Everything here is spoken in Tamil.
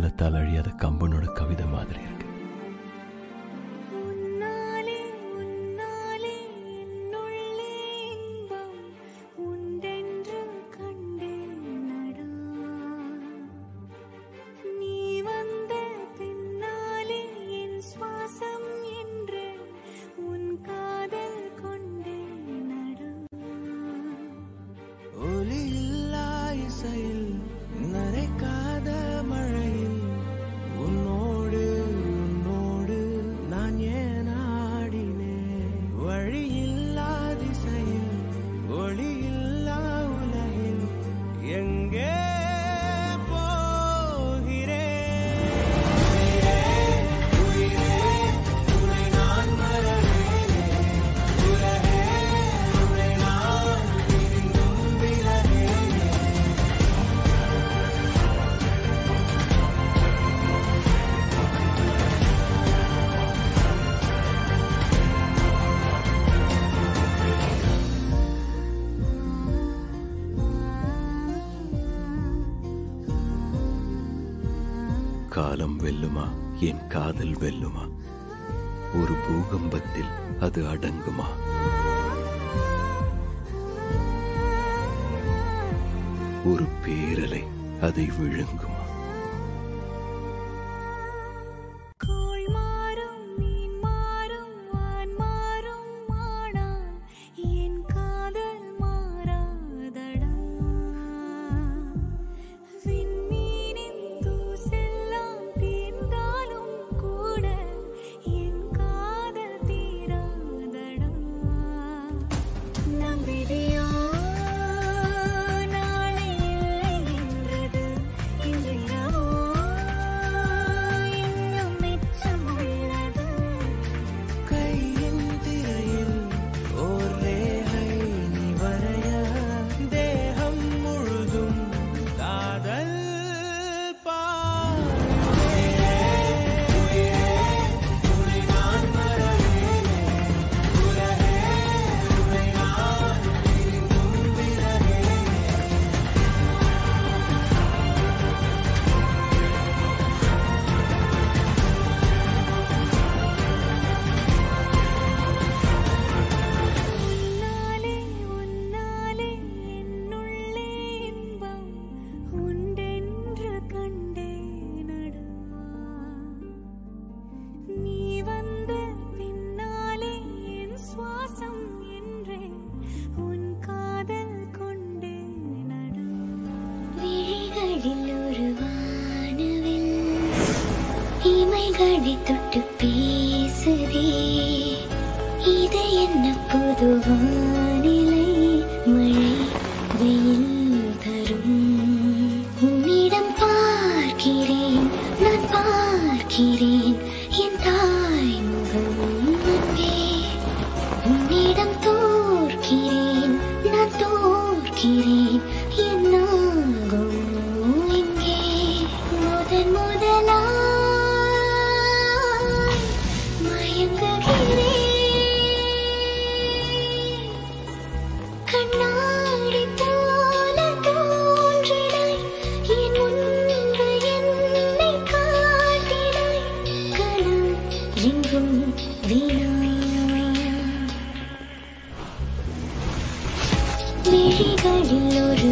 காலத்தால் அழியாத கம்பனோட கவிதை மாதிரி இருக்கு உன்னாலே உன்னாலே என்னுள்ளே இன்பம் உண்டென்று கண்டேனடா நீ வந்த பின்னாலே என் சுவாசம் என்று உன் காதல் கொண்டேனடா ஒலி இல்லா இசையில் நரைக்காத மழையில் உன்னோடு உன்னோடு நான் ஏன் ஆடினேன் வழியில்லா திசையில் ஒளி இல்லா உலகில் எங்கே போகிறேன் உயிரே உன்னை நான் மறவேனே உலகே உன்னை நான் பிரிந்தும் விலகேனே காலம் வெல்லுமா என் காதல் வெல்லுமா ஒரு பூகம்பத்தில் அது அடங்குமா ஒரு பேரலை அதை விழுங்குமா கோள் மாறும் மீன் மாறும் வான் மாறும் ஆனால் என் காதல் மாறாதடா விண்மீனின் தூசெல்லாம் தீர்ந்தாலும் கூட என் காதல் தீராதடா நம்பிடியோ நாளை இல்லை என்றது இன்றிரவோ இன்னும் மிச்சம் உள்ளது கையின் திரையில் ஓர் ரேகை நீ வரைய தேகம் முழுதும் காதல் பாடுகிறே. உயிரே, உன்னை நான் மறவேனே. உலகே, உன்னை நான் பிரிந்தும் விலகேனே. உன்னாலே உன்னாலே என்னுள்ளே இன்பம் உண்டென்று கண்டேனடா நீ வந்த பின்னாலே என் சுவாசம் என்றே உன் காதல் கொண்டேனடா விழிகளில் ஒரு வானவில் இமைகளை தொட்டு பேசுதே இது என்ன புது வானிலை மழை வெயில் தரும் உன்னிடம் பார்க்கிறேன் நான் பார்க்கிறேன் என் தாய் முகம் அங்கே உன்னிடம் தோற்கிறேன் நான் தோற்கிறேன் என்னாகும் இங்கே முதன் முதலாய் மயங்குகிறேன் கண்ணாடி போல தோன்றினாய் என் முன்பு என்னை காட்டினாய் கணம் எங்கும் வீணாய் விழிகளில் ஒரு